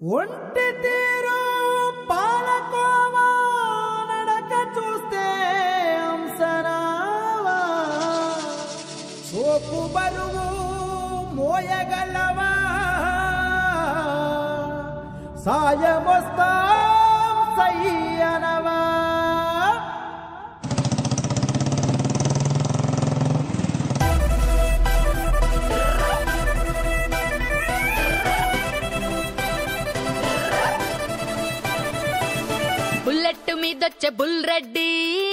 ఒంటి తీరు పాలకోవా నడక చూస్తే అంసరావా సోపు బరువు మోయగలవా సాయమొస్తాం సయ్యనవా బుల్లెట్ మీదొచ్చే బుల్ రెడ్డి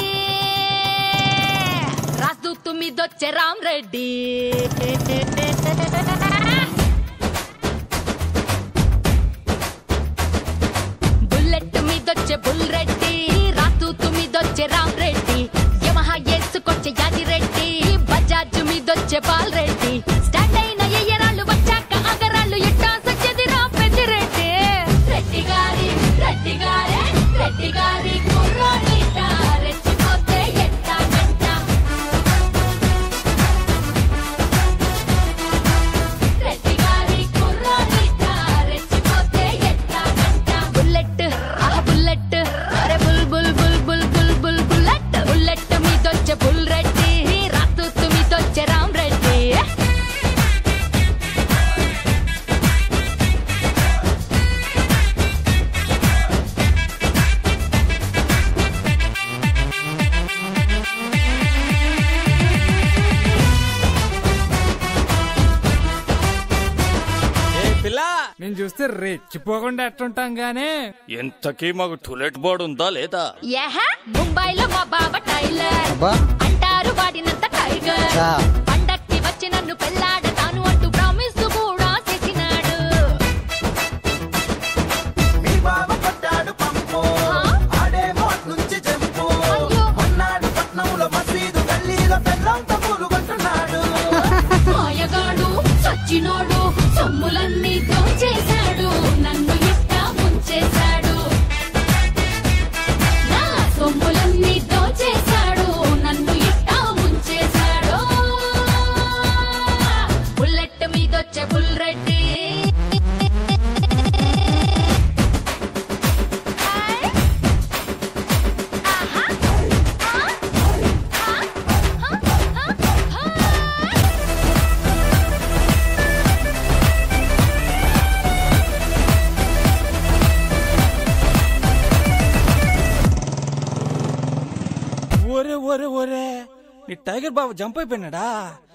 రాజదూత్ మీదొచ్చే రామ్ రెడ్డి బుల్లెట్ మీదొచ్చే బుల్ రెడ్డి రాజదూత్ మీదొచ్చే రామ్ రెడ్డి యమహా వేసుకొచ్చే యాది రెడ్డి బజాజ్ మీదొచ్చే బాల్ రెడ్డి స్టాండ్ అయిన ఎయ్యరాళ్ళు వచ్చాక అగరాళ్ళు ఎట్టా సచ్చది రామ్ పెద్దిరెడ్డి రెడ్డి గారి రెడ్డి గారే రెడ్డి గారి కుర్రోడిట రెచ్చిపోతే ఎట్టా గంట రెడ్డి గారి కుర్రోడిట రెచ్చిపోతే ఎట్టా గంట బుల్లెట్ ఆహ బుల్లెట్ అరే bull bull bull bull bull bull bullet bullet మీదొచ్చే బుల్ రెడ్డి రాతూతు మీదొచ్చే రామ్ రెడ్డి ఏ పిల్ల నేను చూస్తే రెచ్చిపోకుండా ఎట్టుంటాం గానీ ఇంతకీ మాకు టులెట్ బోర్డు ఉందా లేదా యహ ముంబైలో మా బావ టైలర్ అంటారు వాడినంత టైగర్ పండక్కి వచ్చి నన్ను పెళ్ళాడతాను అంటూ ప్రామిస్ కూడా చేసినాడు మీ బావ కొట్టాడు పంపు హా? ఆడేమో నుంచి జంపు అయ్యో. మొన్నాడు పట్నంలో మసీదు గల్లీలో పెళ్ళంతా పూలుగొంటున్నాడు మాయగాడు సచ్చినోడు సొమ్ములన్నీ దోచేశాడు నన్ను ఇట్ట ముంచేశాడు నా సొమ్ములన్నీ దోచేశాడు నన్ను ఇట్ట ముంచేశాడు బుల్లెట్ మీదొచ్చే బుల్ రెడ్డి ఆహా ఒరే ఒరే ఒరే నీ టైగర్ బాబు జంప్ అయిపోయినాడా